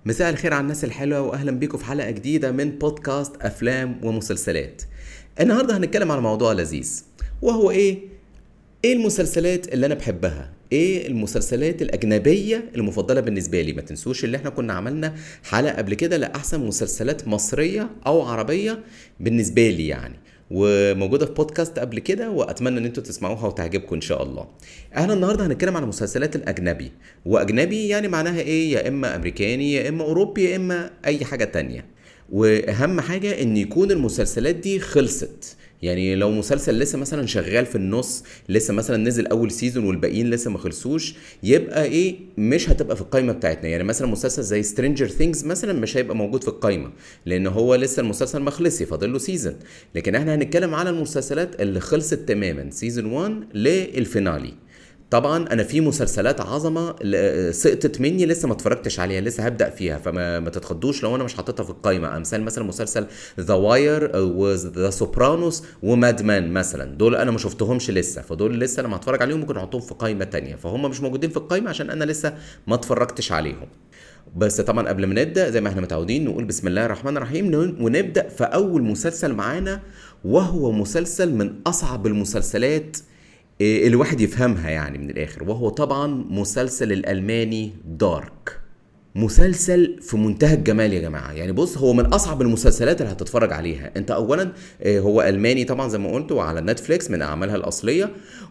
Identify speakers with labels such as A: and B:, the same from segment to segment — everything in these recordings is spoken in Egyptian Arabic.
A: مساء الخير على الناس الحلوة وأهلا بيكم في حلقة جديدة من بودكاست أفلام ومسلسلات النهاردة هنتكلم على موضوع لذيذ وهو إيه؟ إيه المسلسلات اللي أنا بحبها؟ إيه المسلسلات الأجنبية المفضلة بالنسبة لي؟ ما تنسوش اللي إحنا كنا عملنا حلقة قبل كده لأحسن مسلسلات مصرية أو عربية بالنسبة لي يعني وموجوده في بودكاست قبل كده واتمنى ان انتوا تسمعوها وتعجبكم ان شاء الله احنا النهارده هنتكلم عن المسلسلات الاجنبي واجنبي يعني معناها ايه يا اما امريكاني يا اما اوروبي يا اما اي حاجه تانية واهم حاجه ان يكون المسلسلات دي خلصت يعني لو مسلسل لسه مثلا شغال في النص لسه مثلا نزل اول سيزون والباقيين لسه ما خلصوش يبقى ايه مش هتبقى في القائمه بتاعتنا يعني مثلا مسلسل زي سترينجر ثينجز مثلا مش هيبقى موجود في القائمه لان هو لسه المسلسل ما خلصش فاضل له سيزون لكن احنا هنتكلم على المسلسلات اللي خلصت تماما سيزون 1 للفينالي طبعا انا في مسلسلات عظمه ل- سقطت مني لسه ما اتفرجتش عليها لسه هبدا فيها فما ما تتخضوش لو انا مش حاططها في القائمه امثال مثلا مسلسل ذا واير وذا سوبرانوس وماد مان مثلا دول انا ما شفتهمش لسه فدول لسه لما اتفرج عليهم ممكن احطهم في قائمه تانية فهم مش موجودين في القائمه عشان انا لسه ما اتفرجتش عليهم بس طبعا قبل ما نبدا زي ما احنا متعودين نقول بسم الله الرحمن الرحيم ون- ونبدا في اول مسلسل معانا وهو مسلسل من اصعب المسلسلات إيه الواحد يفهمها يعني من الاخر وهو طبعا مسلسل الالماني دارك مسلسل في منتهى الجمال يا جماعه يعني بص هو من اصعب المسلسلات اللي هتتفرج عليها انت اولا آه، هو الماني طبعا زي ما قلت وعلى نتفليكس من اعمالها الاصليه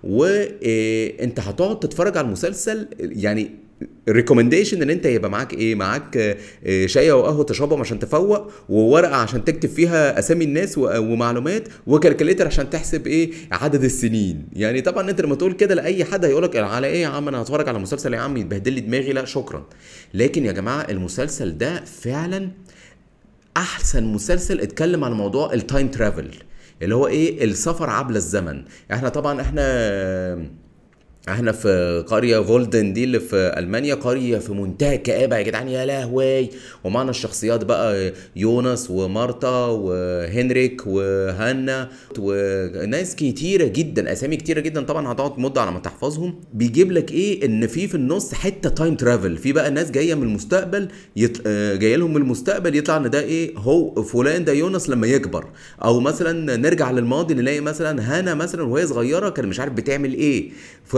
A: وانت هتقعد تتفرج على المسلسل يعني ريكومنديشن ان انت يبقى معاك ايه معاك آه، آه، شاي او قهوه تشربهم عشان تفوق وورقه عشان تكتب فيها اسامي الناس و- ومعلومات وكالكوليتر عشان تحسب ايه عدد السنين يعني طبعا انت لما تقول كده لاي حد هيقول لك على ايه يا عم انا هتفرج على مسلسل يا عم يتبهدل لي دماغي لا شكرا لكن يا جماعه المسلسل ده فعلا احسن مسلسل اتكلم عن موضوع التايم ترافل اللي هو ايه السفر عبر الزمن احنا طبعا احنا احنا في قرية فولدن دي اللي في المانيا قرية في منتهى الكآبة يا جدعان يا لهوي ومعنا الشخصيات بقى يونس ومارتا وهنريك وهانا وناس كتيرة جدا اسامي كتيرة جدا طبعا هتقعد مدة على ما تحفظهم بيجيب لك ايه ان في في النص حتة تايم ترافل في بقى ناس جاية من المستقبل يط... آه، جايه لهم من المستقبل يطلع ان ده ايه هو فلان ده يونس لما يكبر او مثلا نرجع للماضي نلاقي مثلا هانا مثلا وهي صغيره كان مش عارف بتعمل ايه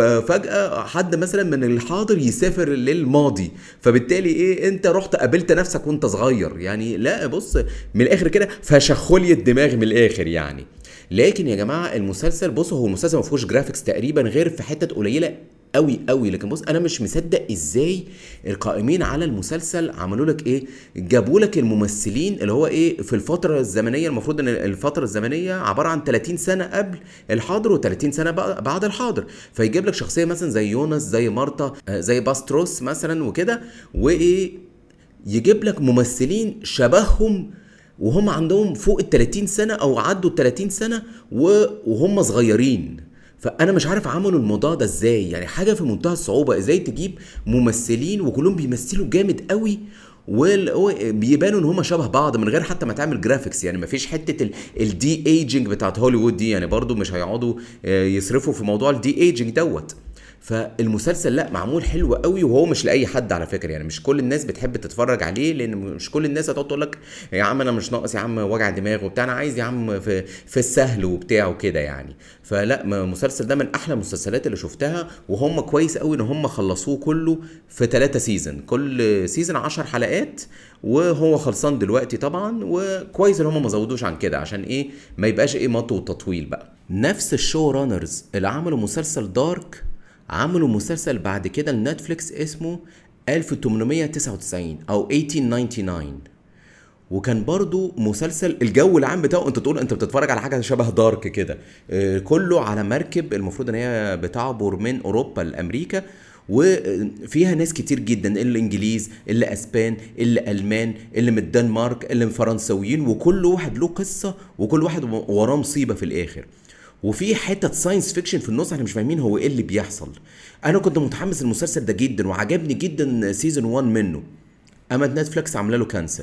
A: ففجاه حد مثلا من الحاضر يسافر للماضي فبالتالي ايه انت رحت قابلت نفسك وانت صغير يعني لا بص من الاخر كده فشخولي الدماغ من الاخر يعني لكن يا جماعه المسلسل بص هو المسلسل ما فيهوش جرافيكس تقريبا غير في حتت قليله قوي قوي لكن بص انا مش مصدق ازاي القائمين على المسلسل عملوا لك ايه جابوا لك الممثلين اللي هو ايه في الفتره الزمنيه المفروض ان الفتره الزمنيه عباره عن 30 سنه قبل الحاضر و30 سنه بق- بعد الحاضر فيجيب لك شخصيه مثلا زي يونس زي مارتا آه، زي باستروس مثلا وكده وايه يجيب لك ممثلين شبههم وهم عندهم فوق ال 30 سنه او عدوا ال 30 سنه و- وهم صغيرين فانا مش عارف عملوا الموضوع ده ازاي يعني حاجه في منتهى الصعوبه ازاي تجيب ممثلين وكلهم بيمثلوا جامد قوي وبيبانوا ان هم شبه بعض من غير حتى ما تعمل جرافيكس يعني مفيش حته الدي ايجنج بتاعت هوليوود دي يعني برضو مش هيقعدوا آه، يصرفوا في موضوع الدي ايجنج دوت فالمسلسل لا معمول حلو قوي وهو مش لاي حد على فكره يعني مش كل الناس بتحب تتفرج عليه لان مش كل الناس هتقعد تقول لك يا عم انا مش ناقص يا عم وجع دماغ وبتاع انا عايز يا عم في في السهل وبتاع وكده يعني فلا ما- المسلسل ده من احلى المسلسلات اللي شفتها وهم كويس قوي ان هم خلصوه كله في ثلاثة سيزون كل سيزون 10 حلقات وهو خلصان دلوقتي طبعا وكويس ان هم ما زودوش عن كده عشان ايه ما يبقاش ايه مط وتطويل بقى نفس الشو رانرز اللي عملوا مسلسل دارك عملوا مسلسل بعد كده لنتفليكس اسمه 1899 او 1899 وكان برضو مسلسل الجو العام بتاعه انت تقول انت بتتفرج على حاجه شبه دارك كده آه، كله على مركب المفروض ان هي بتعبر من اوروبا لامريكا وفيها ناس كتير جدا اللي انجليز اللي اسبان اللي المان اللي من الدنمارك اللي من فرنسويين وكل واحد له قصه وكل واحد وراه مصيبه في الاخر وفي حته ساينس فيكشن في النص احنا مش فاهمين هو ايه اللي بيحصل انا كنت متحمس للمسلسل ده جدا وعجبني جدا سيزون 1 منه اما نتفليكس عامله له كانسل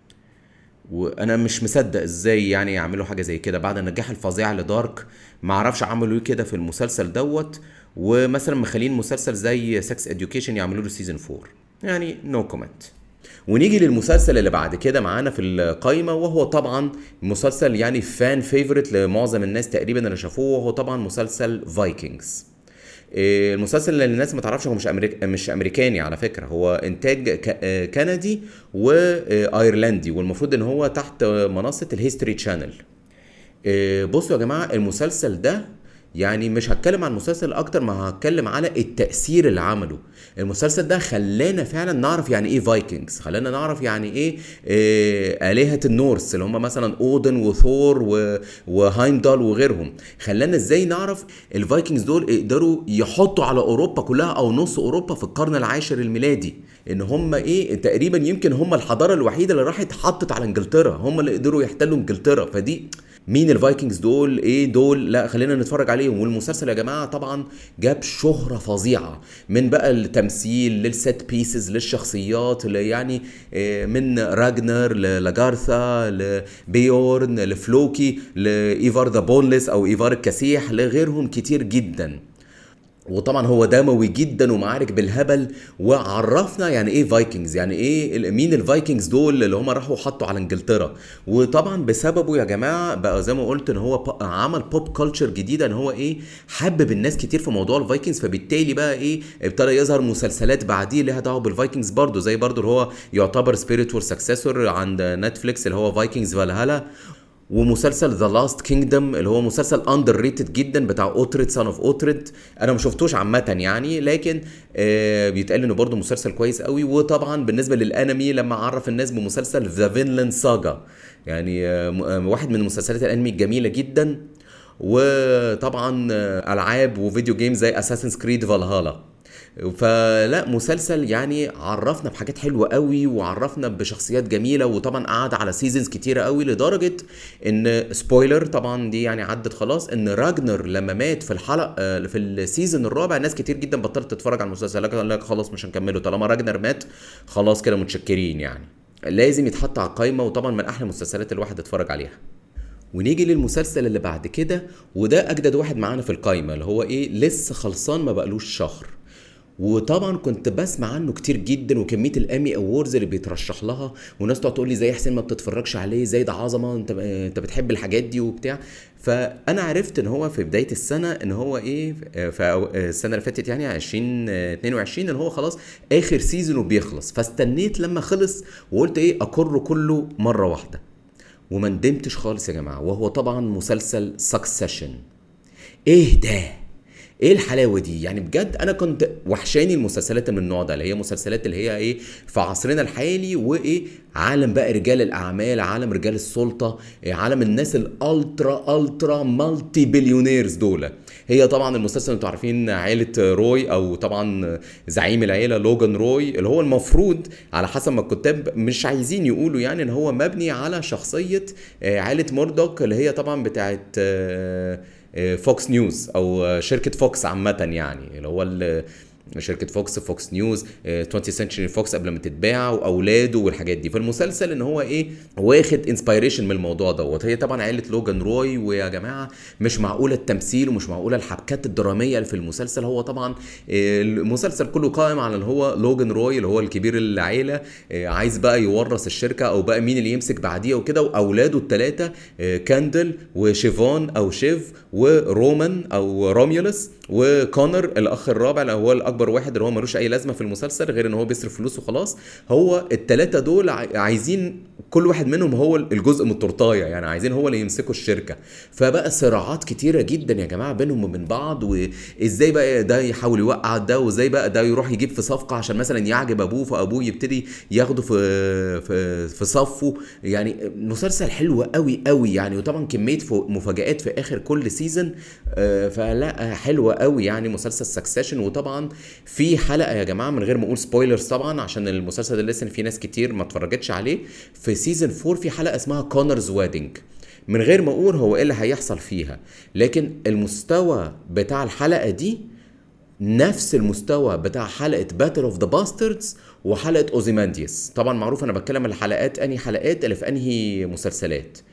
A: وانا مش مصدق ازاي يعني يعملوا حاجه زي كده بعد النجاح الفظيع لدارك ما اعرفش عملوا ايه كده في المسلسل دوت ومثلا مخلين مسلسل زي سكس اديوكيشن يعملوا له سيزون 4 يعني نو no كومنت ونيجي للمسلسل اللي بعد كده معانا في القايمة وهو طبعا مسلسل يعني فان فيفورت لمعظم الناس تقريبا اللي شافوه وهو طبعا مسلسل فايكنجز المسلسل اللي الناس ما تعرفش هو مش أمريك... مش امريكاني على فكره هو انتاج ك... كندي وايرلندي والمفروض ان هو تحت منصه الهيستوري تشانل بصوا يا جماعه المسلسل ده يعني مش هتكلم عن المسلسل اكتر ما هتكلم على التاثير اللي عمله المسلسل ده خلانا فعلا نعرف يعني ايه فايكنجز خلانا نعرف يعني ايه, إيه الهه النورس اللي هم مثلا اودن وثور و... وهايمدال وغيرهم خلانا ازاي نعرف الفايكنجز دول يقدروا يحطوا على اوروبا كلها او نص اوروبا في القرن العاشر الميلادي ان هم ايه تقريبا يمكن هم الحضاره الوحيده اللي راحت حطت على انجلترا هم اللي قدروا يحتلوا انجلترا فدي مين الفايكنجز دول ايه دول لا خلينا نتفرج عليهم والمسلسل يا جماعه طبعا جاب شهره فظيعه من بقى التمثيل للست بيسز للشخصيات اللي يعني من راجنر للاجارثا لبيورن لفلوكي لايفار ذا بونلس او ايفار الكسيح لغيرهم كتير جدا وطبعا هو دموي جدا ومعارك بالهبل وعرفنا يعني ايه فايكنجز يعني ايه مين الفايكنجز دول اللي هم راحوا حطوا على انجلترا وطبعا بسببه يا جماعه بقى زي ما قلت ان هو عمل بوب كلتشر جديده ان هو ايه حبب الناس كتير في موضوع الفايكنجز فبالتالي بقى ايه ابتدى يظهر مسلسلات بعديه ليها دعوه بالفايكنجز برضه زي برضه اللي هو يعتبر سبيريتوال سكسسور عند نتفليكس اللي هو فايكنجز فالهالا ومسلسل ذا لاست كينجدم اللي هو مسلسل اندر ريتد جدا بتاع اوتريد سان اوف اوتريد انا ما شفتوش عامه يعني لكن آه بيتقال انه برضه مسلسل كويس قوي وطبعا بالنسبه للانمي لما عرف الناس بمسلسل ذا فينلاند ساجا يعني آه واحد من مسلسلات الانمي الجميله جدا وطبعا آه العاب وفيديو جيمز زي اساسن كريد فالهالا فلا مسلسل يعني عرفنا بحاجات حلوه قوي وعرفنا بشخصيات جميله وطبعا قعد على سيزونز كتيره قوي لدرجه ان سبويلر طبعا دي يعني عدت خلاص ان راجنر لما مات في الحلقه في السيزون الرابع ناس كتير جدا بطلت تتفرج على المسلسل قال لك خلاص مش هنكمله طالما راجنر مات خلاص كده متشكرين يعني لازم يتحط على القايمه وطبعا من احلى المسلسلات الواحد يتفرج عليها ونيجي للمسلسل اللي بعد كده وده اجدد واحد معانا في القايمه اللي هو ايه لسه خلصان ما بقالوش شهر وطبعا كنت بسمع عنه كتير جدا وكميه الامي اووردز اللي بيترشح لها وناس تقعد تقول لي زي حسين ما بتتفرجش عليه زي ده عظمه انت انت بتحب الحاجات دي وبتاع فانا عرفت ان هو في بدايه السنه ان هو ايه في السنه اللي فاتت يعني 2022 ان هو خلاص اخر سيزون وبيخلص فاستنيت لما خلص وقلت ايه اكره كله مره واحده وما ندمتش خالص يا جماعه وهو طبعا مسلسل سكسيشن ايه ده ايه الحلاوه دي يعني بجد انا كنت وحشاني المسلسلات من النوع ده اللي هي مسلسلات اللي هي ايه في عصرنا الحالي وايه عالم بقى رجال الاعمال عالم رجال السلطه إيه عالم الناس الالترا الترا مالتي بليونيرز دول هي طبعا المسلسل انتوا عارفين عائله روي او طبعا زعيم العيله لوجان روي اللي هو المفروض على حسب ما الكتاب مش عايزين يقولوا يعني ان هو مبني على شخصيه عائله موردوك اللي هي طبعا بتاعت فوكس نيوز او شركه فوكس عامه يعني اللي هو شركه فوكس فوكس نيوز 20 سنتشري فوكس قبل ما تتباع واولاده والحاجات دي فالمسلسل ان هو ايه واخد انسبيريشن من الموضوع دوت هي طبعا عائله لوجان روي ويا جماعه مش معقوله التمثيل ومش معقوله الحبكات الدراميه اللي في المسلسل هو طبعا المسلسل كله قائم على اللي هو لوجان روي اللي هو الكبير العيله عايز بقى يورث الشركه او بقى مين اللي يمسك بعديه وكده واولاده الثلاثه كاندل وشيفون او شيف ورومان او روميولس وكونر الاخ الرابع اللي هو الاكبر واحد اللي هو ملوش اي لازمه في المسلسل غير ان هو بيصرف فلوس وخلاص هو الثلاثه دول عايزين كل واحد منهم هو الجزء من التورتايه يعني عايزين هو اللي يمسكوا الشركه فبقى صراعات كتيره جدا يا جماعه بينهم وبين بعض وازاي بقى ده يحاول يوقع ده وازاي بقى ده يروح يجيب في صفقه عشان مثلا يعجب ابوه فابوه يبتدي ياخده في في في صفه يعني مسلسل حلو قوي قوي يعني وطبعا كميه مفاجات في اخر كل سيزون فلا حلوه قوي يعني مسلسل سكسيشن وطبعا في حلقه يا جماعه من غير ما اقول سبويلرز طبعا عشان المسلسل ده لسه في ناس كتير ما اتفرجتش عليه في سيزون 4 في حلقه اسمها كونرز ويدنج من غير ما اقول هو ايه اللي هيحصل فيها لكن المستوى بتاع الحلقه دي نفس المستوى بتاع حلقه باتل اوف ذا باستردز وحلقه اوزيمانديوس طبعا معروف انا بتكلم الحلقات انهي حلقات اللي في انهي مسلسلات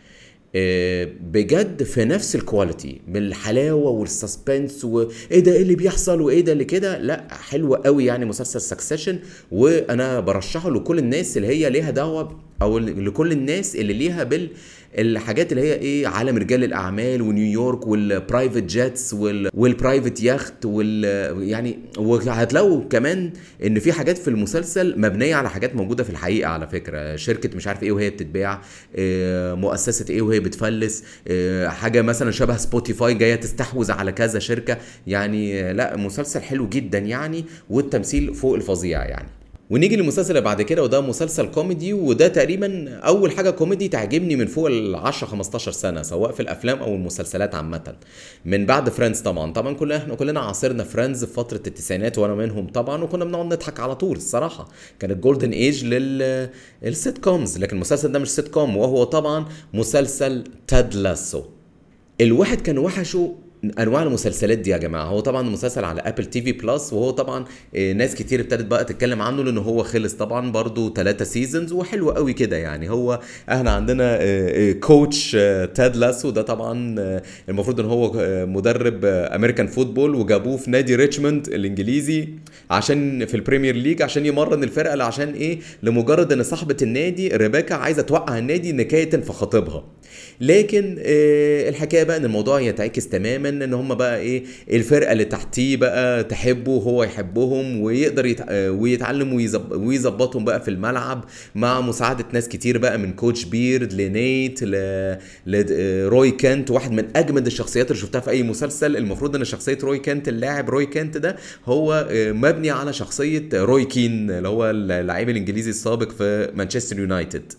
A: آه، بجد في نفس الكواليتي من الحلاوه والسسبنس وايه ده ايه اللي بيحصل وايه ده اللي كده لا حلو قوي يعني مسلسل سكسيشن وانا برشحه لكل الناس اللي هي ليها دعوه او لكل الناس اللي ليها بال الحاجات اللي هي ايه عالم رجال الاعمال ونيويورك والبرايفت جيتس والبرايفت يخت وال يعني وهتلاقوا كمان ان في حاجات في المسلسل مبنيه على حاجات موجوده في الحقيقه على فكره شركه مش عارف ايه وهي بتتباع آه، مؤسسه ايه وهي بتفلس آه، حاجه مثلا شبه سبوتيفاي جايه تستحوذ على كذا شركه يعني لا مسلسل حلو جدا يعني والتمثيل فوق الفظيع يعني ونيجي للمسلسل اللي بعد كده وده مسلسل كوميدي وده تقريبا اول حاجه كوميدي تعجبني من فوق ال 10 15 سنه سواء في الافلام او المسلسلات عامه من بعد فريندز طبعا طبعا كلنا احنا كلنا عاصرنا فريندز في فتره التسعينات وانا منهم طبعا وكنا بنقعد نضحك على طول الصراحه كانت جولدن ايج لل السيت كومز لكن المسلسل ده مش سيت كوم وهو طبعا مسلسل تاد لاسو الواحد كان وحشه انواع المسلسلات دي يا جماعه هو طبعا مسلسل على ابل تي في بلس وهو طبعا آه، ناس كتير ابتدت بقى تتكلم عنه لان هو خلص طبعا برضو ثلاثة سيزونز وحلو قوي كده يعني هو احنا عندنا كوتش تاد لاسو ده طبعا آه، المفروض ان هو آه، مدرب امريكان فوتبول وجابوه في نادي ريتشموند الانجليزي عشان في البريمير ليج عشان يمرن الفرقه عشان ايه لمجرد ان صاحبه النادي ريبيكا عايزه توقع النادي نكايه في خطيبها لكن الحكايه بقى ان الموضوع يتعكس تماما من ان هم بقى ايه الفرقه اللي تحتيه بقى تحبه وهو يحبهم ويقدر يت... ويتعلم ويزب... ويظبطهم بقى في الملعب مع مساعده ناس كتير بقى من كوتش بيرد لنيت ل... لروي كانت واحد من اجمد الشخصيات اللي شفتها في اي مسلسل المفروض ان شخصيه روي كانت اللاعب روي كانت ده هو مبني على شخصيه روي كين اللي هو اللاعب الانجليزي السابق في مانشستر يونايتد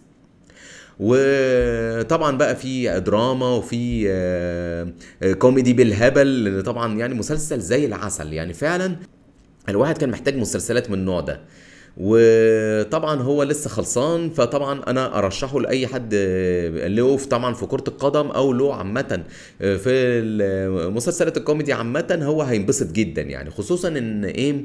A: وطبعا بقى في دراما وفي آه، آه، كوميدي بالهبل لان طبعا يعني مسلسل زي العسل يعني فعلا الواحد كان محتاج مسلسلات من النوع ده وطبعا هو لسه خلصان فطبعا انا ارشحه لاي حد آه، له طبعا في كره القدم او له عامه في مسلسلات الكوميدي عامه هو هينبسط جدا يعني خصوصا ان ايه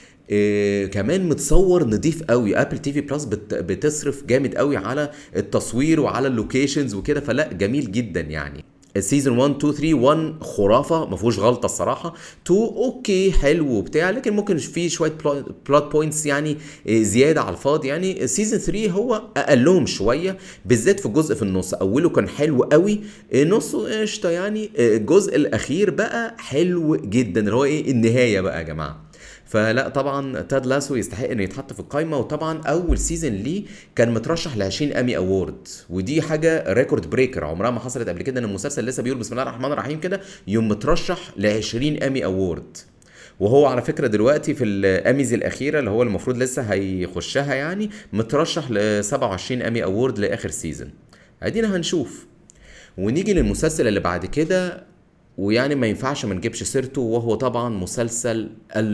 A: إيه كمان متصور نضيف قوي ابل تي في بلس بت بتصرف جامد قوي على التصوير وعلى اللوكيشنز وكده فلا جميل جدا يعني السيزون 1 2 3 1 خرافه ما فيهوش غلطه الصراحه 2 اوكي حلو وبتاع لكن ممكن في شويه بلوت بوينتس يعني إيه، زياده على الفاضي يعني سيزون 3 هو اقلهم شويه بالذات في الجزء في النص اوله كان حلو قوي إيه، نصه قشطه يعني إيه، الجزء الاخير بقى حلو جدا اللي هو ايه النهايه بقى يا جماعه فلا طبعا تاد لاسو يستحق انه يتحط في القايمه وطبعا اول سيزون ليه كان مترشح ل 20 امي اوورد ودي حاجه ريكورد بريكر عمرها ما حصلت قبل كده ان المسلسل لسه بيقول بسم الله الرحمن الرحيم كده يوم مترشح ل 20 امي اوورد وهو على فكره دلوقتي في الاميز الاخيره اللي هو المفروض لسه هيخشها يعني مترشح ل 27 امي اوورد لاخر سيزون ادينا هنشوف ونيجي للمسلسل اللي بعد كده ويعني ما ينفعش ما نجيبش سيرته وهو طبعا مسلسل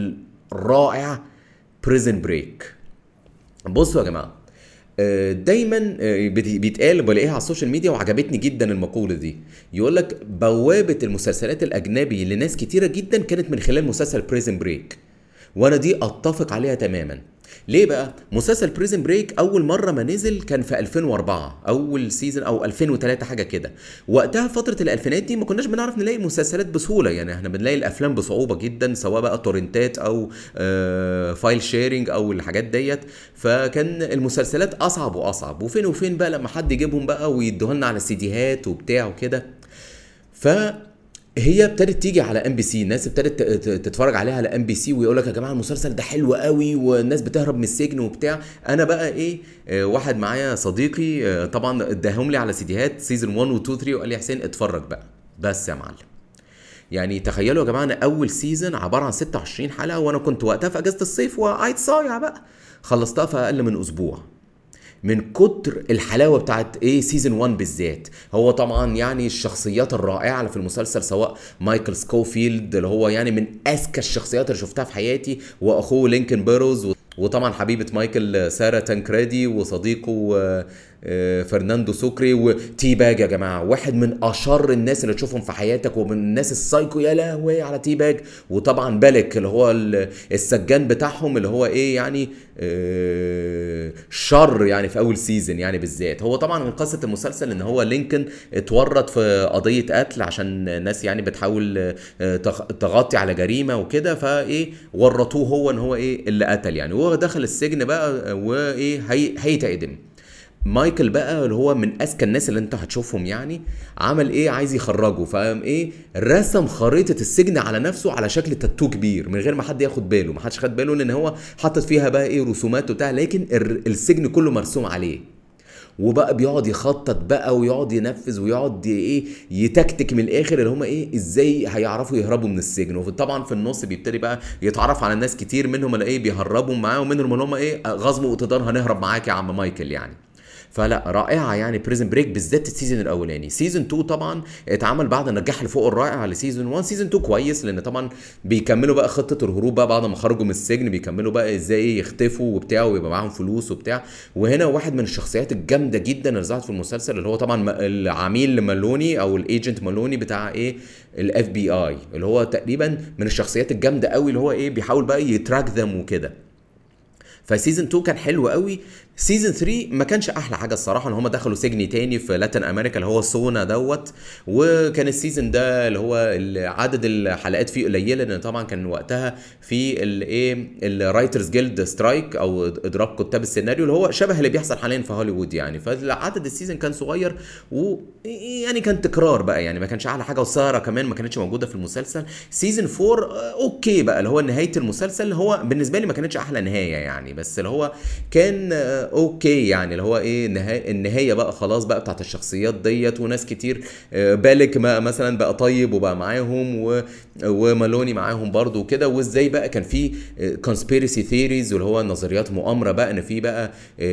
A: رائع بريزن بريك بصوا يا جماعه آه، دايما آه، بيتقال بلاقيها على السوشيال ميديا وعجبتني جدا المقوله دي يقول لك بوابه المسلسلات الاجنبي لناس كتيره جدا كانت من خلال مسلسل بريزن بريك وانا دي اتفق عليها تماما ليه بقى مسلسل بريزن بريك اول مره ما نزل كان في 2004 اول سيزون او 2003 حاجه كده وقتها فتره الالفينات دي ما كناش بنعرف نلاقي مسلسلات بسهوله يعني احنا بنلاقي الافلام بصعوبه جدا سواء بقى تورنتات او آه فايل شيرنج او الحاجات ديت فكان المسلسلات اصعب واصعب وفين وفين بقى لما حد يجيبهم بقى ويدوها على سيديهات وبتاع وكده ف هي ابتدت تيجي على ام بي سي الناس ابتدت تتفرج عليها على ام بي سي ويقول لك يا جماعه المسلسل ده حلو قوي والناس بتهرب من السجن وبتاع انا بقى ايه آه، واحد معايا صديقي آه، طبعا اداهم لي على سيديهات سيزون 1 و 2 3 وقال لي حسين اتفرج بقى بس يا معلم يعني تخيلوا يا جماعه انا اول سيزون عباره عن 26 حلقه وانا كنت وقتها في اجازه الصيف وقاعد صايع بقى خلصتها في اقل من اسبوع من كتر الحلاوه بتاعت ايه سيزون 1 بالذات هو طبعا يعني الشخصيات الرائعه اللي في المسلسل سواء مايكل سكوفيلد اللي هو يعني من اذكى الشخصيات اللي شفتها في حياتي واخوه لينكن بيروز وطبعا حبيبه مايكل ساره تانكريدي وصديقه آه، فرناندو سوكري وتي باج يا جماعه واحد من اشر الناس اللي تشوفهم في حياتك ومن الناس السايكو يا لهوي على تي باج وطبعا بالك اللي هو ال- السجان بتاعهم اللي هو ايه يعني آه، شر يعني في اول سيزون يعني بالذات هو طبعا من قصه المسلسل ان هو لينكولن اتورط في قضيه قتل عشان الناس يعني بتحاول آه، تغ- تغطي على جريمه وكده فايه ورطوه هو ان هو ايه اللي قتل يعني وهو دخل السجن بقى وايه هي هيتعدم مايكل بقى اللي هو من اذكى الناس اللي انت هتشوفهم يعني عمل ايه عايز يخرجه فقام ايه رسم خريطه السجن على نفسه على شكل تاتو كبير من غير ما حد ياخد باله ما حدش خد باله لان هو حاطط فيها بقى ايه رسومات وبتاع لكن الر- السجن كله مرسوم عليه وبقى بيقعد يخطط بقى ويقعد ينفذ ويقعد ايه يتكتك من الاخر اللي هم ايه ازاي هيعرفوا يهربوا من السجن وطبعا في النص بيبتدي بقى يتعرف على ناس كتير منهم اللي ايه بيهربوا معاه ومنهم اللي هم ايه غصب واقتدار هنهرب معاك يا عم مايكل يعني فلا رائعه يعني بريزن بريك بالذات السيزون الاولاني سيزون 2 طبعا اتعمل بعد النجاح اللي فوق الرائع لسيزون 1 سيزون 2 كويس لان طبعا بيكملوا بقى خطه الهروب بقى بعد ما خرجوا من السجن بيكملوا بقى ازاي يختفوا وبتاع ويبقى معاهم فلوس وبتاع وهنا واحد من الشخصيات الجامده جدا اللي ظهرت في المسلسل اللي هو طبعا م- العميل مالوني او الايجنت مالوني بتاع ايه الاف بي اي اللي هو تقريبا من الشخصيات الجامده قوي اللي هو ايه بيحاول بقى يتراك ذم وكده فسيزون 2 كان حلو قوي سيزون 3 ما كانش احلى حاجه الصراحه ان هم دخلوا سجن تاني في لاتين امريكا اللي هو سونا دوت وكان السيزون ده اللي هو ال- عدد الحلقات فيه قليله لان طبعا كان وقتها في الايه الرايترز جيلد سترايك او اضراب كتاب السيناريو اللي هو شبه اللي بيحصل حاليا في هوليوود يعني فعدد السيزون كان صغير و يعني كان تكرار بقى يعني ما كانش احلى حاجه وساره كمان ما كانتش موجوده في المسلسل سيزون 4 آه، اوكي بقى اللي هو نهايه المسلسل اللي هو بالنسبه لي ما كانتش احلى نهايه يعني بس اللي هو كان آه، اوكي يعني اللي هو ايه النهايه النهايه بقى خلاص بقى بتاعت الشخصيات ديت وناس كتير آه، بالك ما مثلا بقى طيب وبقى معاهم و ومالوني معاهم برضو وكده وازاي بقى كان في كونسبيرسي ثيريز واللي هو نظريات مؤامره بقى ان في بقى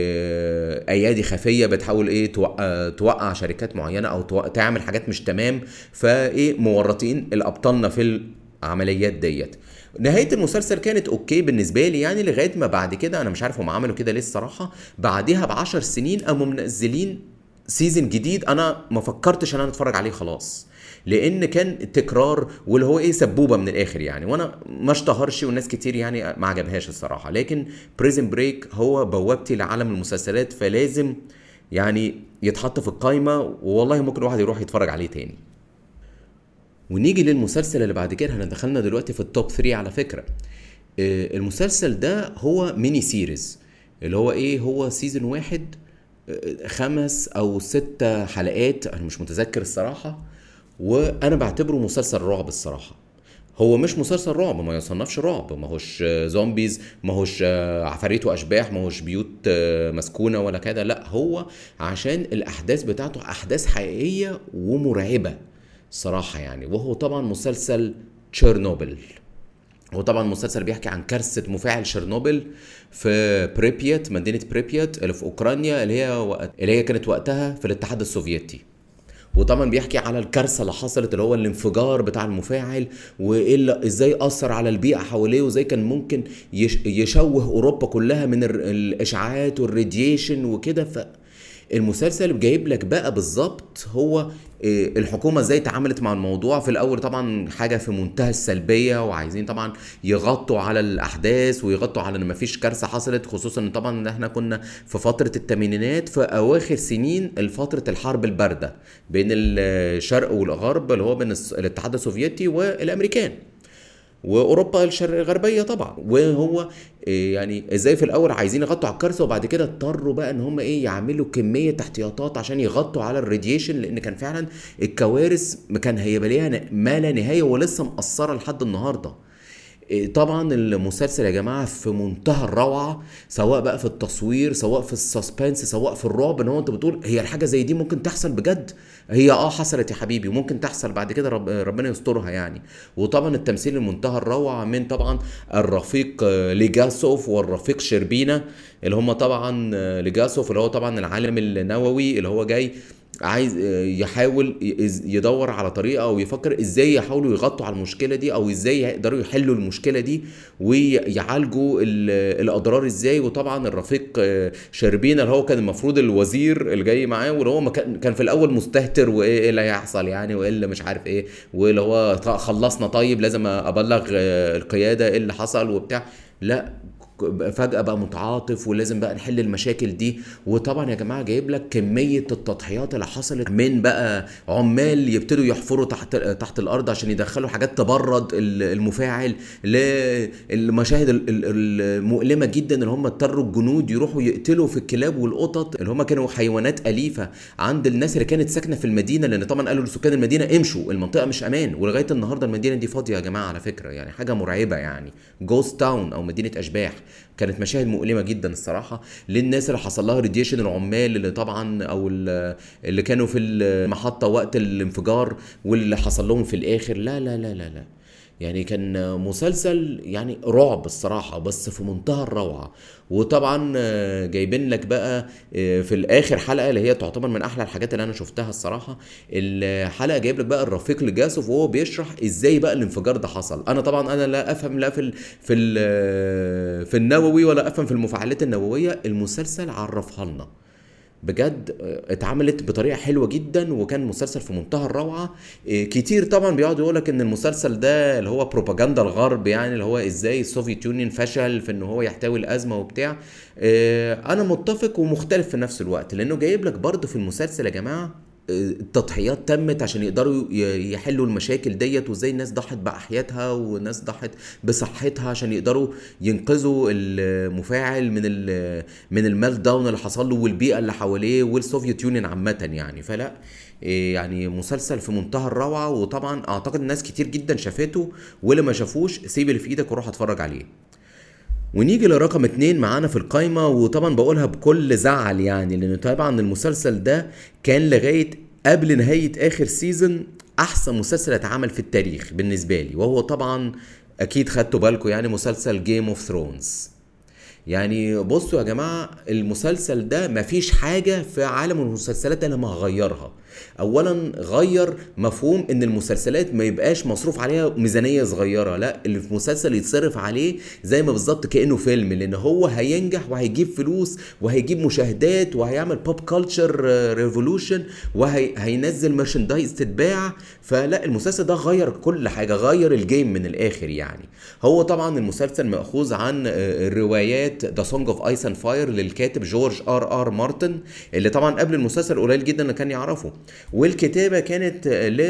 A: آه، ايادي خفيه بتحاول ايه توقع, توقع شركات معينه او توقع تعمل حاجات مش تمام فايه مورطين الابطالنا في العمليات ديت نهايه المسلسل كانت اوكي بالنسبه لي يعني لغايه ما بعد كده انا مش عارف هم عملوا كده ليه الصراحه بعديها بعشر سنين قاموا منزلين سيزون جديد انا ما فكرتش ان انا اتفرج عليه خلاص لان كان تكرار واللي هو ايه سبوبه من الاخر يعني وانا ما اشتهرش والناس كتير يعني ما عجبهاش الصراحه لكن بريزن بريك هو بوابتي لعالم المسلسلات فلازم يعني يتحط في القايمه والله ممكن الواحد يروح يتفرج عليه تاني ونيجي للمسلسل اللي بعد كده احنا دخلنا دلوقتي في التوب 3 على فكره آه، المسلسل ده هو ميني سيريز اللي هو ايه هو سيزون واحد آه، خمس او ست حلقات انا مش متذكر الصراحه وانا بعتبره مسلسل رعب الصراحه هو مش مسلسل رعب ما يصنفش رعب ما هوش آه، زومبيز ما هوش آه، عفاريت واشباح ما هوش بيوت آه، مسكونه ولا كده لا هو عشان الاحداث بتاعته احداث حقيقيه ومرعبه صراحه يعني وهو طبعا مسلسل تشيرنوبل هو طبعا مسلسل بيحكي عن كارثه مفاعل شيرنوبل في بريبيات مدينه بريبيات اللي في اوكرانيا اللي هي وقت اللي هي كانت وقتها في الاتحاد السوفيتي وطبعا بيحكي على الكارثه اللي حصلت اللي هو الانفجار بتاع المفاعل وايه اللي- ازاي اثر على البيئه حواليه وازاي كان ممكن يش- يشوه اوروبا كلها من ال- الاشعاعات والراديشن وكده ف المسلسل جايب لك بقى بالظبط هو إيه، الحكومه ازاي اتعاملت مع الموضوع في الاول طبعا حاجه في منتهى السلبيه وعايزين طبعا يغطوا على الاحداث ويغطوا على ان مفيش كارثه حصلت خصوصا ان طبعا إن احنا كنا في فتره الثمانينات في اواخر سنين فتره الحرب البارده بين الشرق والغرب اللي هو بين الس- الاتحاد السوفيتي والامريكان واوروبا الشرق الغربيه طبعا وهو إيه يعني ازاي في الاول عايزين يغطوا على الكارثه وبعد كده اضطروا بقى ان هم ايه يعملوا كميه احتياطات عشان يغطوا على الراديشن لان كان فعلا الكوارث كان هيبقى ليها ن- ما لا نهايه ولسه مأثره لحد النهارده إيه طبعا المسلسل يا جماعه في منتهى الروعه سواء بقى في التصوير سواء في السسبنس سواء في الرعب ان هو انت بتقول هي الحاجه زي دي ممكن تحصل بجد هي اه حصلت يا حبيبي وممكن تحصل بعد كده رب ربنا يسترها يعني وطبعا التمثيل المنتهى الروعه من طبعا الرفيق آه، ليجاسوف والرفيق شربينا اللي هم طبعا آه، ليجاسوف اللي هو طبعا العالم النووي اللي هو جاي عايز آه، يحاول ي- يدور على طريقه او يفكر ازاي يحاولوا يغطوا على المشكله دي او ازاي يقدروا يحلوا المشكله دي ويعالجوا ال- الاضرار ازاي وطبعا الرفيق آه، شربينا اللي هو كان المفروض الوزير اللي جاي معاه واللي هو ما كان كان في الاول مستهتر وايه إيه اللي هيحصل يعني وايه اللي مش عارف ايه واللي هو ط- خلصنا طيب لازم ابلغ آه، القياده ايه اللي حصل وبتاع لا ك- فجأة بقى متعاطف ولازم بقى نحل المشاكل دي وطبعا يا جماعة جايب لك كمية التضحيات اللي حصلت من بقى عمال يبتدوا يحفروا تحت تحت الأرض عشان يدخلوا حاجات تبرد ال- المفاعل للمشاهد ال- ال- المؤلمة جدا اللي هم اضطروا الجنود يروحوا يقتلوا في الكلاب والقطط اللي هم كانوا حيوانات أليفة عند الناس اللي كانت ساكنة في المدينة لأن طبعا قالوا لسكان المدينة امشوا المنطقة مش أمان ولغاية النهاردة المدينة دي فاضية يا جماعة على فكرة يعني حاجة مرعبة يعني جوست تاون أو مدينة أشباح كانت مشاهد مؤلمه جدا الصراحه للناس اللي حصل لها راديشن العمال اللي طبعا او ال- اللي كانوا في المحطه وقت الانفجار واللي حصل لهم في الاخر لا لا لا لا لا يعني كان مسلسل يعني رعب الصراحه بس في منتهى الروعه وطبعا آه، جايبين لك بقى آه، في الاخر حلقه اللي هي تعتبر من احلى الحاجات اللي انا شفتها الصراحه الحلقه جايب لك بقى الرفيق لجاسوف وهو بيشرح ازاي بقى الانفجار ده حصل انا طبعا انا لا افهم لا في ال في ال في النووي ولا افهم في المفاعلات النوويه المسلسل عرفها لنا بجد آه، اتعملت بطريقه حلوه جدا وكان مسلسل في منتهى الروعه آه، كتير طبعا بيقعد يقول لك ان المسلسل ده اللي هو بروباجندا الغرب يعني اللي هو ازاي السوفيت يونيون فشل في ان هو يحتوي الازمه وبتاع آه، انا متفق ومختلف في نفس الوقت لانه جايب لك برضه في المسلسل يا جماعه التضحيات تمت عشان يقدروا ي- يحلوا المشاكل ديت وازاي الناس ضحت باحياتها وناس ضحت بصحتها عشان يقدروا ينقذوا المفاعل من ال من الميلت داون اللي حصل له والبيئه اللي حواليه والسوفيت يونيون عامه يعني فلا إيه يعني مسلسل في منتهى الروعه وطبعا اعتقد ناس كتير جدا شافته واللي ما شافوش سيب اللي في ايدك وروح اتفرج عليه ونيجي لرقم اتنين معانا في القايمة وطبعا بقولها بكل زعل يعني لأن طبعا المسلسل ده كان لغاية قبل نهاية آخر سيزون أحسن مسلسل اتعمل في التاريخ بالنسبة لي وهو طبعا أكيد خدتوا بالكم يعني مسلسل جيم اوف ثرونز يعني بصوا يا جماعة المسلسل ده مفيش حاجة في عالم المسلسلات انا ما هغيرها اولا غير مفهوم ان المسلسلات ما يبقاش مصروف عليها ميزانية صغيرة لا اللي في مسلسل يتصرف عليه زي ما بالظبط كأنه فيلم لان هو هينجح وهيجيب فلوس وهيجيب مشاهدات وهيعمل بوب كلتشر ريفولوشن وهينزل مرشندايز تتباع فلا المسلسل ده غير كل حاجة غير الجيم من الاخر يعني هو طبعا المسلسل مأخوذ عن آه، الروايات ذا سونج اوف ايس اند فاير للكاتب جورج ار ار مارتن اللي طبعا قبل المسلسل قليل جدا اللي كان يعرفه والكتابه كانت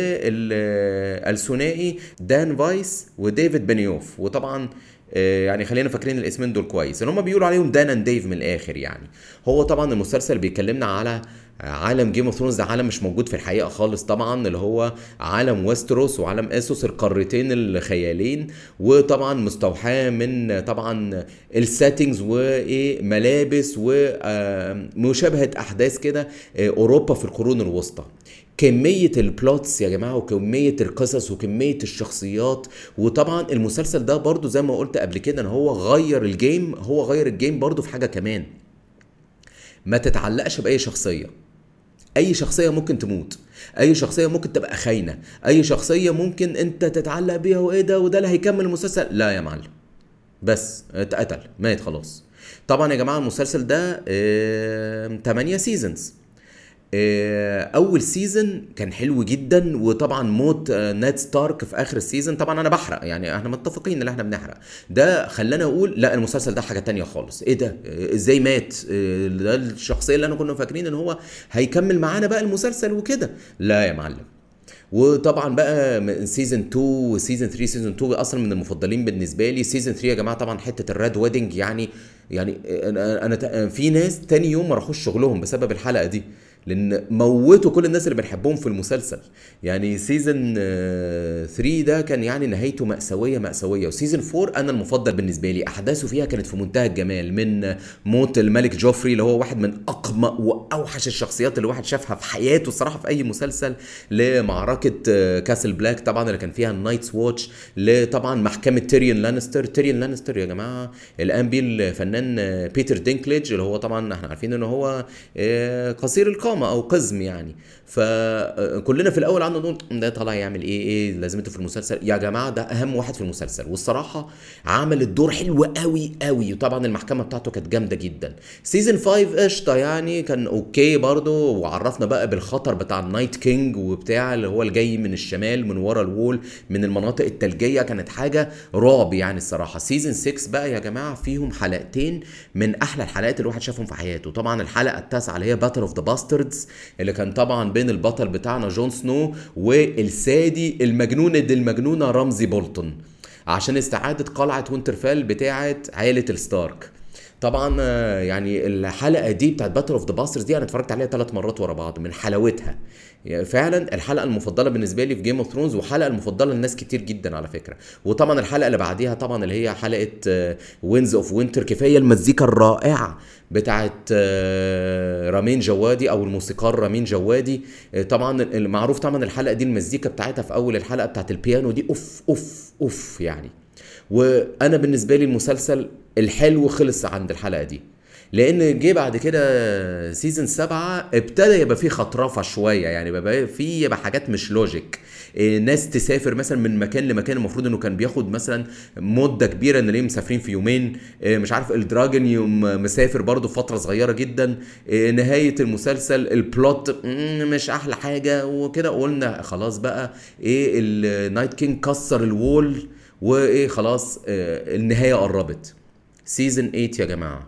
A: للثنائي دان فايس وديفيد بنيوف وطبعا آه، يعني خلينا فاكرين الاسمين دول كويس اللي هم بيقولوا عليهم دان اند ديف من الاخر يعني هو طبعا المسلسل بيكلمنا على عالم جيم اوف ثرونز ده عالم مش موجود في الحقيقه خالص طبعا اللي هو عالم ويستروس وعالم اسوس القارتين الخيالين وطبعا مستوحاه من طبعا السيتنجز وايه ملابس ومشابهه احداث كده آه، اوروبا في القرون الوسطى كمية البلوتس يا جماعة وكمية القصص وكمية الشخصيات وطبعا المسلسل ده برضو زي ما قلت قبل كده ان هو غير الجيم هو غير الجيم برضو في حاجة كمان ما تتعلقش بأي شخصية اي شخصيه ممكن تموت اي شخصيه ممكن تبقى خاينه اي شخصيه ممكن انت تتعلق بيها وايه ده وده اللي هيكمل المسلسل لا يا معلم بس اتقتل مات خلاص طبعا يا جماعه المسلسل ده 8 سيزونز اول سيزون كان حلو جدا وطبعا موت آه، ناد ستارك في اخر السيزون طبعا انا بحرق يعني احنا متفقين ان احنا بنحرق ده خلانا اقول لا المسلسل ده حاجه تانية خالص ايه ده آه، ازاي مات آه، ده الشخصيه اللي انا كنا فاكرين ان هو هيكمل معانا بقى المسلسل وكده لا يا معلم وطبعا بقى من سيزون 2 وسيزون 3 سيزون 2 اصلا من المفضلين بالنسبه لي سيزون 3 يا جماعه طبعا حته الراد ويدنج يعني يعني انا أنا ت- في ناس تاني يوم ما راحوش شغلهم بسبب الحلقه دي لان موتوا كل الناس اللي بنحبهم في المسلسل يعني سيزون 3 ده كان يعني نهايته مأساوية مأساوية وسيزون 4 انا المفضل بالنسبة لي احداثه فيها كانت في منتهى الجمال من موت الملك جوفري اللي هو واحد من اقمى واوحش الشخصيات اللي الواحد شافها في حياته الصراحة في اي مسلسل لمعركة آه، كاسل بلاك طبعا اللي كان فيها النايتس واتش لطبعا محكمة تيريون لانستر تيريون لانستر يا جماعة الان بيه الفنان آه، بيتر دينكليج اللي هو طبعا احنا عارفين ان هو آه، قصير القامة دراما او قزم يعني فكلنا في الاول قعدنا نقول ده طالع يعمل ايه ايه لازمته في المسلسل يا جماعه ده اهم واحد في المسلسل والصراحه عمل الدور حلو قوي قوي وطبعا المحكمه بتاعته كانت جامده جدا سيزون 5 قشطه يعني كان اوكي برضه وعرفنا بقى بالخطر بتاع النايت كينج وبتاع اللي هو الجاي من الشمال من ورا الوول من المناطق الثلجيه كانت حاجه رعب يعني الصراحه سيزون 6 بقى يا جماعه فيهم حلقتين من احلى الحلقات اللي الواحد شافهم في حياته طبعا الحلقه التاسعه اللي هي باتل اوف ذا باستردز اللي كان طبعا بين البطل بتاعنا جون سنو والسادي المجنون المجنونه رمزي بولتون عشان استعاده قلعه وينترفيل بتاعه عائله الستارك طبعا آه، يعني الحلقه دي بتاعت باتل اوف ذا باسترز دي انا اتفرجت عليها ثلاث مرات ورا بعض من حلاوتها يعني فعلا الحلقه المفضله بالنسبه لي في جيم اوف ثرونز وحلقه المفضله لناس كتير جدا على فكره وطبعا الحلقه اللي بعديها طبعا اللي هي حلقه وينز اوف وينتر كفايه المزيكا الرائعه بتاعت آه، رامين جوادي او الموسيقار رامين جوادي آه، طبعا المعروف طبعا الحلقه دي المزيكا بتاعتها في اول الحلقه بتاعت البيانو دي اوف اوف اوف يعني وانا بالنسبه لي المسلسل الحلو خلص عند الحلقه دي لان جه بعد كده سيزون سبعة ابتدى يبقى فيه خطرفه شويه يعني بقى فيه يبقى حاجات مش لوجيك إيه، ناس تسافر مثلا من مكان لمكان المفروض انه كان بياخد مثلا مده كبيره ان ليه مسافرين في يومين إيه، مش عارف الدراجون يوم مسافر برضه فتره صغيره جدا إيه، نهايه المسلسل البلوت مش احلى حاجه وكده قلنا خلاص بقى ايه النايت كينج كسر الوول وايه خلاص آه، النهايه قربت سيزون 8 يا جماعه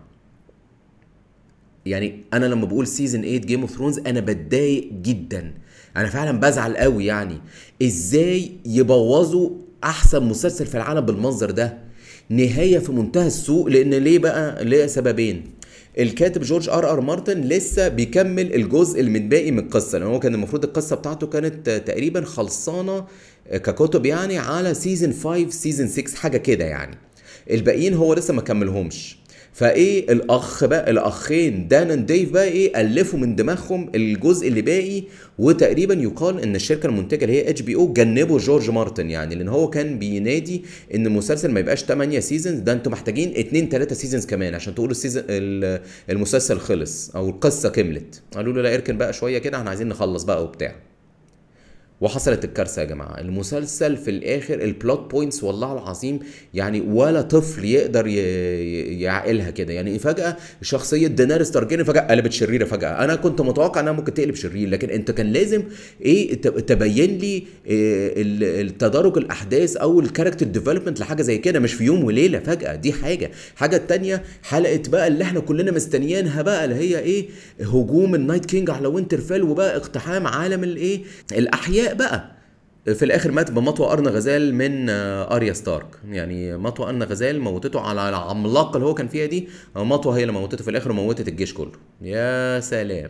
A: يعني انا لما بقول سيزون 8 جيم اوف ثرونز انا بتضايق جدا انا فعلا بزعل قوي يعني ازاي يبوظوا احسن مسلسل في العالم بالمنظر ده نهايه في منتهى السوء لان ليه بقى ليه سببين الكاتب جورج ار ار مارتن لسه بيكمل الجزء المتبقي من القصه لان هو كان المفروض القصه بتاعته كانت تقريبا خلصانه ككتب يعني على سيزون 5 سيزون 6 حاجه كده يعني الباقيين هو لسه ما كملهمش فايه الاخ بقى الاخين دان اند ديف بقى ايه الفوا من دماغهم الجزء اللي باقي وتقريبا يقال ان الشركه المنتجه اللي هي اتش بي او جنبوا جورج مارتن يعني لان هو كان بينادي ان المسلسل ما يبقاش 8 سيزونز ده انتوا محتاجين 2 3 سيزونز كمان عشان تقولوا السيزون المسلسل خلص او القصه كملت قالوا له لا اركن بقى شويه كده احنا عايزين نخلص بقى وبتاع وحصلت الكارثه يا جماعه المسلسل في الاخر البلوت بوينتس والله العظيم يعني ولا طفل يقدر يعقلها كده يعني فجاه شخصيه ديناريس تارجيريان فجاه قلبت شريره فجاه انا كنت متوقع انها ممكن تقلب شرير لكن انت كان لازم ايه تبين لي إيه التدرج الاحداث او الكاركتر ديفلوبمنت لحاجه زي كده مش في يوم وليله فجاه دي حاجه حاجه التانية حلقه بقى اللي احنا كلنا مستنيينها بقى اللي هي ايه هجوم النايت كينج على وينترفيل وبقى اقتحام عالم الايه الاحياء بقى في الاخر مات بمطوى قرن غزال من آه، اريا ستارك يعني مطوى قرن غزال موتته على العملاقه اللي هو كان فيها دي مطوى هي اللي موتته في الاخر وموتت الجيش كله يا سلام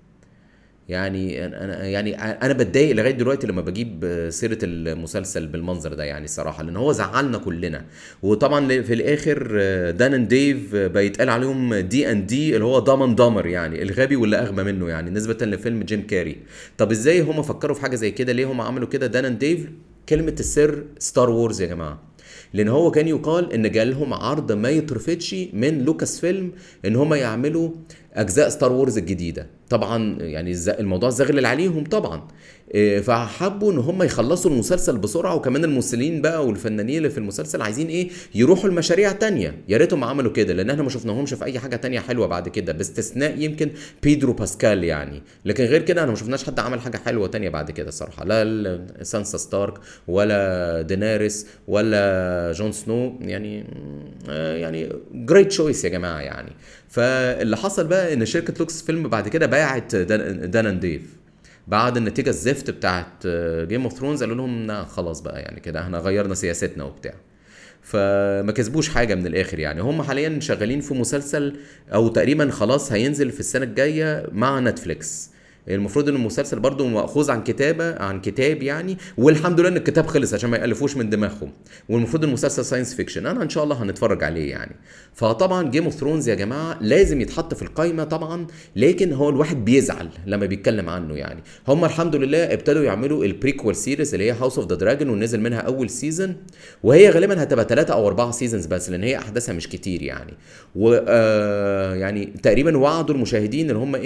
A: يعني انا يعني انا بتضايق لغايه دلوقتي لما بجيب سيره المسلسل بالمنظر ده يعني الصراحه لان هو زعلنا كلنا وطبعا في الاخر دان اند ديف بيتقال عليهم دي ان دي اللي هو دامن دامر يعني الغبي واللي اغبى منه يعني نسبه لفيلم جيم كاري طب ازاي هم فكروا في حاجه زي كده ليه هم عملوا كده دان اند ديف كلمه السر ستار وورز يا جماعه لان هو كان يقال ان جالهم عرض ما يترفضش من لوكاس فيلم ان هم يعملوا اجزاء ستار وورز الجديده طبعا يعني الموضوع زغلل عليهم طبعا إيه، فحبوا ان هم يخلصوا المسلسل بسرعه وكمان الممثلين بقى والفنانين اللي في المسلسل عايزين ايه يروحوا لمشاريع تانية يا ريتهم عملوا كده لان احنا ما شفناهمش في اي حاجه تانية حلوه بعد كده باستثناء يمكن بيدرو باسكال يعني لكن غير كده انا ما شفناش حد عمل حاجه حلوه تانية بعد كده الصراحه لا سانسا ستارك ولا ديناريس ولا جون سنو يعني آه، يعني جريت تشويس يا جماعه يعني فاللي حصل بقى ان شركه لوكس فيلم بعد كده باعت دان اند ديف بعد النتيجه الزفت بتاعت جيم اوف ثرونز قالوا لهم خلاص بقى يعني كده احنا غيرنا سياستنا وبتاع فما كسبوش حاجه من الاخر يعني هم حاليا شغالين في مسلسل او تقريبا خلاص هينزل في السنه الجايه مع نتفليكس المفروض ان المسلسل برضو ماخوذ عن كتابه عن كتاب يعني والحمد لله ان الكتاب خلص عشان ما يالفوش من دماغهم والمفروض المسلسل ساينس فيكشن انا ان شاء الله هنتفرج عليه يعني فطبعا جيم اوف ثرونز يا جماعه لازم يتحط في القائمه طبعا لكن هو الواحد بيزعل لما بيتكلم عنه يعني هم الحمد لله ابتدوا يعملوا البريكوال سيريز اللي هي هاوس اوف ذا دراجون ونزل منها اول سيزون وهي غالبا هتبقى ثلاثة او اربعة سيزونز بس لان هي احداثها مش كتير يعني و آه يعني تقريبا وعدوا المشاهدين ان هم ايه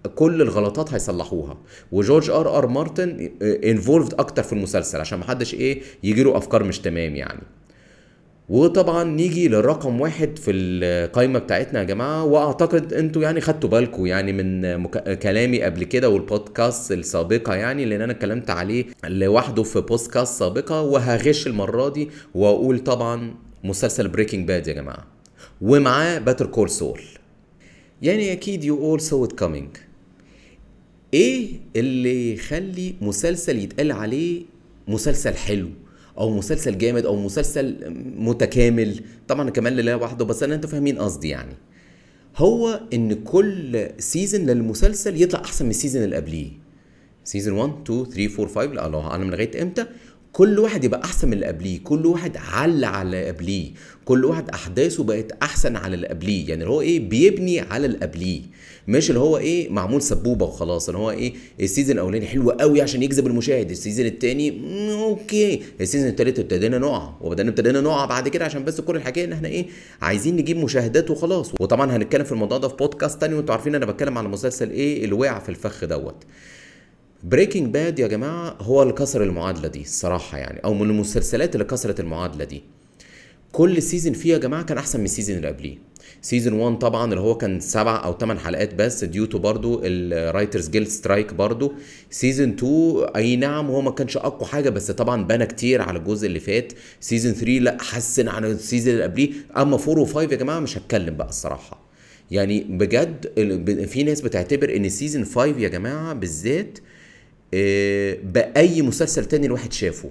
A: كل الغلطات هيصلحوها وجورج ار ار مارتن انفولفد اكتر في المسلسل عشان محدش ايه يجي له افكار مش تمام يعني وطبعا نيجي للرقم واحد في القائمه بتاعتنا يا جماعه واعتقد انتوا يعني خدتوا بالكم يعني من مك... كلامي قبل كده والبودكاست السابقه يعني لان انا اتكلمت عليه لوحده في بودكاست سابقه وهغش المره دي واقول طبعا مسلسل بريكنج باد يا جماعه ومعاه باتر كول سول يعني اكيد يو اول سو ات كامينج ايه اللي يخلي مسلسل يتقال عليه مسلسل حلو او مسلسل جامد او مسلسل متكامل طبعا كمان لله وحده بس انا انتوا فاهمين قصدي يعني هو ان كل سيزون للمسلسل يطلع احسن من السيزون اللي قبليه سيزون 1 2 3 4 5 لا الله اعلم لغايه امتى كل واحد يبقى احسن من اللي قبليه كل واحد على على اللي قبليه كل واحد احداثه بقت احسن على اللي قبليه يعني هو ايه بيبني على اللي قبليه مش اللي هو ايه معمول سبوبه وخلاص اللي هو ايه السيزون الاولاني حلو قوي عشان يجذب المشاهد السيزون الثاني اوكي السيزون الثالث ابتدينا نقع وبعدين ابتدينا نقع بعد كده عشان بس كل الحكايه ان احنا ايه عايزين نجيب مشاهدات وخلاص وطبعا هنتكلم في الموضوع ده في بودكاست تاني وانتوا عارفين انا بتكلم على مسلسل ايه اللي وقع في الفخ دوت بريكنج باد يا جماعه هو اللي كسر المعادله دي الصراحه يعني او من المسلسلات اللي كسرت المعادله دي كل سيزون فيه يا جماعه كان احسن من السيزون اللي قبليه سيزون 1 طبعا اللي هو كان سبع او ثمان حلقات بس ديوتو برضو الرايترز جيلد سترايك برضو سيزون 2 اي نعم هو ما كانش اقوى حاجه بس طبعا بنى كتير على الجزء اللي فات سيزون 3 لا حسن عن السيزون اللي قبليه اما 4 و5 يا جماعه مش هتكلم بقى الصراحه يعني بجد في ناس بتعتبر ان سيزون 5 يا جماعه بالذات باي مسلسل تاني الواحد شافه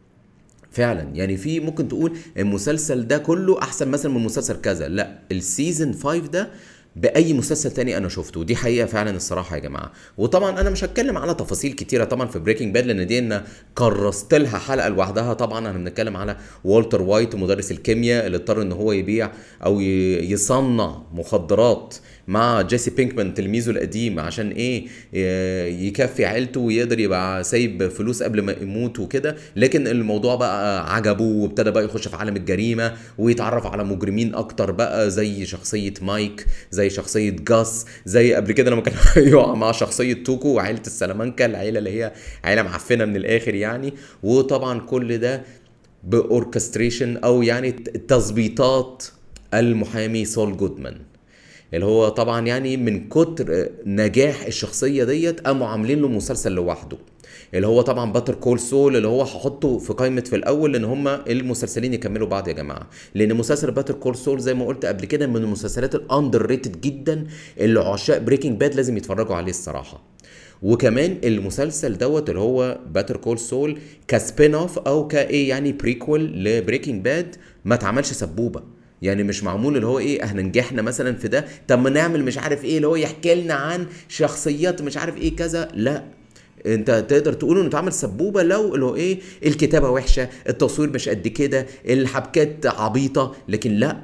A: فعلا يعني في ممكن تقول المسلسل ده كله احسن مثلا من مسلسل كذا لا السيزون 5 ده باي مسلسل تاني انا شفته ودي حقيقه فعلا الصراحه يا جماعه وطبعا انا مش هتكلم على تفاصيل كتيره طبعا في بريكنج باد لان دي انا كرست لها حلقه لوحدها طبعا انا بنتكلم على والتر وايت مدرس الكيمياء اللي اضطر ان هو يبيع او يصنع مخدرات مع جيسي بينكمان تلميذه القديم عشان ايه يكفي عيلته ويقدر يبقى سايب فلوس قبل ما يموت وكده لكن الموضوع بقى عجبه وابتدى بقى يخش في عالم الجريمه ويتعرف على مجرمين اكتر بقى زي شخصيه مايك زي شخصيه جاس زي قبل كده لما كان يقع مع شخصيه توكو وعيله السلامانكا العيله اللي هي عيله معفنه من الاخر يعني وطبعا كل ده باوركستريشن او يعني تظبيطات المحامي سول جودمان اللي هو طبعا يعني من كتر نجاح الشخصيه ديت قاموا عاملين له مسلسل لوحده اللي هو طبعا باتر كول سول اللي هو هحطه في قائمه في الاول لان هم المسلسلين يكملوا بعض يا جماعه لان مسلسل باتر كول سول زي ما قلت قبل كده من المسلسلات الاندر ريتد جدا اللي عشاق بريكنج باد لازم يتفرجوا عليه الصراحه وكمان المسلسل دوت اللي هو باتر كول سول كسبين اوف او كايه يعني بريكول لبريكنج باد ما اتعملش سبوبه يعني مش معمول اللي هو ايه احنا نجحنا مثلا في ده طب ما نعمل مش عارف ايه اللي هو يحكي لنا عن شخصيات مش عارف ايه كذا لا انت تقدر تقول انه اتعمل سبوبه لو اللي هو ايه الكتابه وحشه التصوير مش قد كده الحبكات عبيطه لكن لا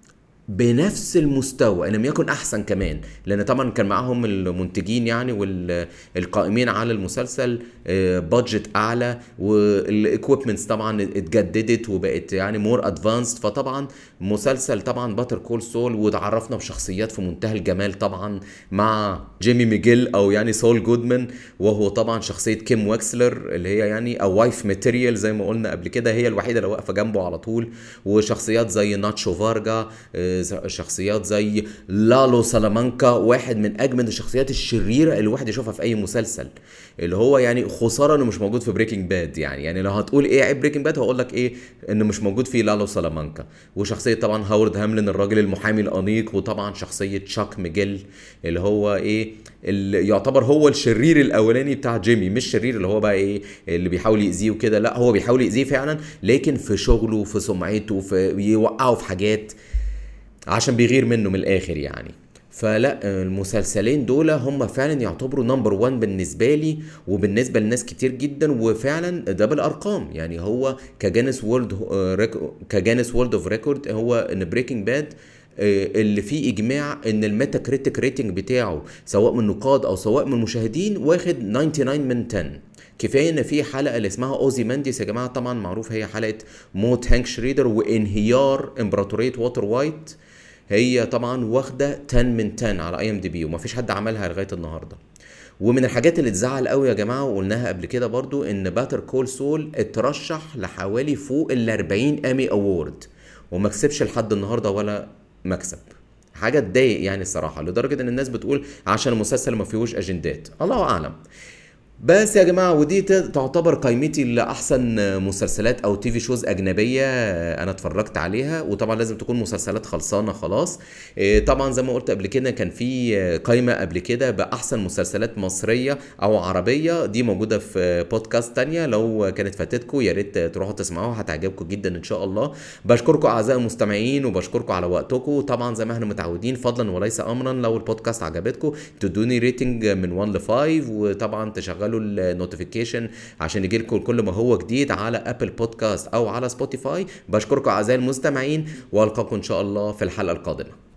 A: بنفس المستوى ان لم يكن احسن كمان لان طبعا كان معاهم المنتجين يعني والقائمين على المسلسل بادجت اعلى والاكويبمنتس طبعا اتجددت وبقت يعني مور ادفانسد فطبعا مسلسل طبعا باتر كول سول وتعرفنا بشخصيات في منتهى الجمال طبعا مع جيمي ميجيل او يعني سول جودمان وهو طبعا شخصيه كيم واكسلر اللي هي يعني او وايف ماتيريال زي ما قلنا قبل كده هي الوحيده اللي واقفه جنبه على طول وشخصيات زي ناتشو فارجا شخصيات زي لالو سلامانكا واحد من اجمد الشخصيات الشريره اللي الواحد يشوفها في اي مسلسل اللي هو يعني خساره انه مش موجود في بريكنج باد يعني يعني لو هتقول ايه عيب بريكنج باد هقول لك ايه انه مش موجود في لالو سلامانكا وشخصيه طبعا هاورد هاملين الراجل المحامي الانيق وطبعا شخصيه تشاك ميجيل اللي هو ايه اللي يعتبر هو الشرير الاولاني بتاع جيمي مش شرير اللي هو بقى ايه اللي بيحاول يأذيه وكده لا هو بيحاول يأذيه فعلا لكن في شغله في سمعته في يوقعه في حاجات عشان بيغير منه من الاخر يعني فلا المسلسلين دول هم فعلا يعتبروا نمبر 1 بالنسبه لي وبالنسبه لناس كتير جدا وفعلا ده بالارقام يعني هو كجانس وورلد كجانس وورلد اوف ريكورد هو ان بريكنج باد اللي فيه اجماع ان الميتا كريتيك ريتنج بتاعه سواء من نقاد او سواء من مشاهدين واخد 99 من 10 كفايه ان في حلقه اللي اسمها اوزي مانديس يا جماعه طبعا معروف هي حلقه موت هانك شريدر وانهيار امبراطوريه ووتر وايت هي طبعا واخده 10 من 10 على اي ام دي بي ومفيش حد عملها لغايه النهارده ومن الحاجات اللي تزعل قوي يا جماعه وقلناها قبل كده برضو ان باتر كول سول اترشح لحوالي فوق ال 40 امي اوورد وما كسبش لحد النهارده ولا مكسب حاجه تضايق يعني الصراحه لدرجه ان الناس بتقول عشان المسلسل ما فيهوش اجندات الله اعلم بس يا جماعه ودي ت- تعتبر قائمتي لاحسن مسلسلات او تي في شوز اجنبيه انا اتفرجت عليها وطبعا لازم تكون مسلسلات خلصانه خلاص إيه، طبعا زي ما قلت قبل كده كان في قائمه قبل كده باحسن مسلسلات مصريه او عربيه دي موجوده في بودكاست تانية لو كانت فاتتكم يا ريت تروحوا تسمعوها هتعجبكم جدا ان شاء الله بشكركم اعزائي المستمعين وبشكركم على وقتكم طبعا زي ما احنا متعودين فضلا وليس امرا لو البودكاست عجبتكم تدوني ريتنج من 1 ل 5 وطبعا تشغلوا النوتيفيكيشن عشان يجي لكم كل ما هو جديد على ابل بودكاست او على سبوتيفاي بشكركم اعزائي المستمعين والقاكم ان شاء الله في الحلقه القادمه